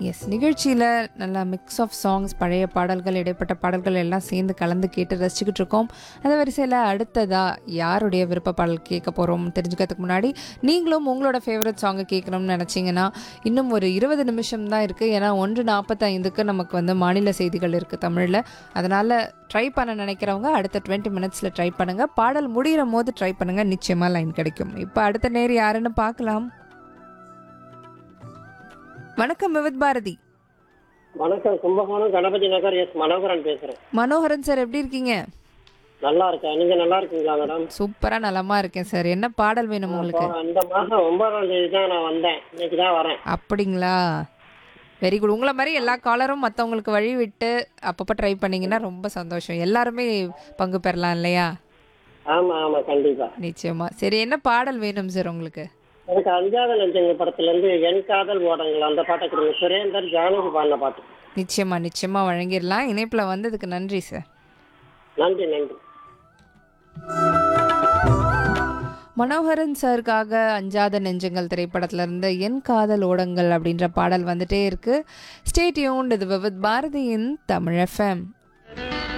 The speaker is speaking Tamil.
எஸ் நிகழ்ச்சியில் நல்லா மிக்ஸ் ஆஃப் சாங்ஸ் பழைய பாடல்கள் இடைப்பட்ட பாடல்கள் எல்லாம் சேர்ந்து கலந்து கேட்டு ரசிச்சுக்கிட்டு இருக்கோம் அந்த வரிசையில் அடுத்ததாக யாருடைய விருப்ப பாடல் கேட்க போகிறோம் தெரிஞ்சுக்கிறதுக்கு முன்னாடி நீங்களும் உங்களோட ஃபேவரட் சாங்கை கேட்கணும்னு நினச்சிங்கன்னா இன்னும் ஒரு இருபது நிமிஷம் தான் இருக்குது ஏன்னா ஒன்று நாற்பத்தைந்துக்கு நமக்கு வந்து மாநில செய்திகள் இருக்குது தமிழில் அதனால் ட்ரை பண்ண நினைக்கிறவங்க அடுத்த டுவெண்ட்டி மினிட்ஸில் ட்ரை பண்ணுங்கள் பாடல் முடிகிற போது ட்ரை பண்ணுங்கள் நிச்சயமாக லைன் கிடைக்கும் இப்போ அடுத்த நேர் யாருன்னு பார்க்கலாம் வணக்கம் விவித் பாரதி வணக்கம் கும்பகோணம் கணபதி நகர் எஸ் மனோகரன் பேசுறேன் மனோகரன் சார் எப்படி இருக்கீங்க நல்லா இருக்கேன் நீங்க நல்லா இருக்கீங்களா மேடம் சூப்பரா நலமா இருக்கேன் சார் என்ன பாடல் வேணும் உங்களுக்கு இப்போ இந்த மாசம் ஒன்பதாம் தேதி தான் நான் வந்தேன் இன்னைக்கு தான் வரேன் அப்படிங்களா வெரி குட் உங்களை மாதிரி எல்லா காலரும் மற்றவங்களுக்கு வழி விட்டு அப்பப்போ ட்ரை பண்ணீங்கன்னா ரொம்ப சந்தோஷம் எல்லாருமே பங்கு பெறலாம் இல்லையா ஆமா ஆமா கண்டிப்பா நிச்சயமா சரி என்ன பாடல் வேணும் சார் உங்களுக்கு எனக்கு அஞ்சாவது லஞ்சங்க படத்துல இருந்து என் காதல் ஓடங்கள் அந்த பாட்டை கொடுங்க சுரேந்தர் ஜானகி பாடின பாட்டு நிச்சயமா நிச்சயமா வழங்கிடலாம் இணைப்பில் வந்ததுக்கு நன்றி சார் நன்றி நன்றி மனோகரன் சாருக்காக அஞ்சாத நெஞ்சங்கள் திரைப்படத்துல இருந்து என் காதல் ஓடங்கள் அப்படின்ற பாடல் வந்துட்டே இருக்கு ஸ்டேட்யூன் இது விவித் பாரதியின் தமிழ் எஃப்எம்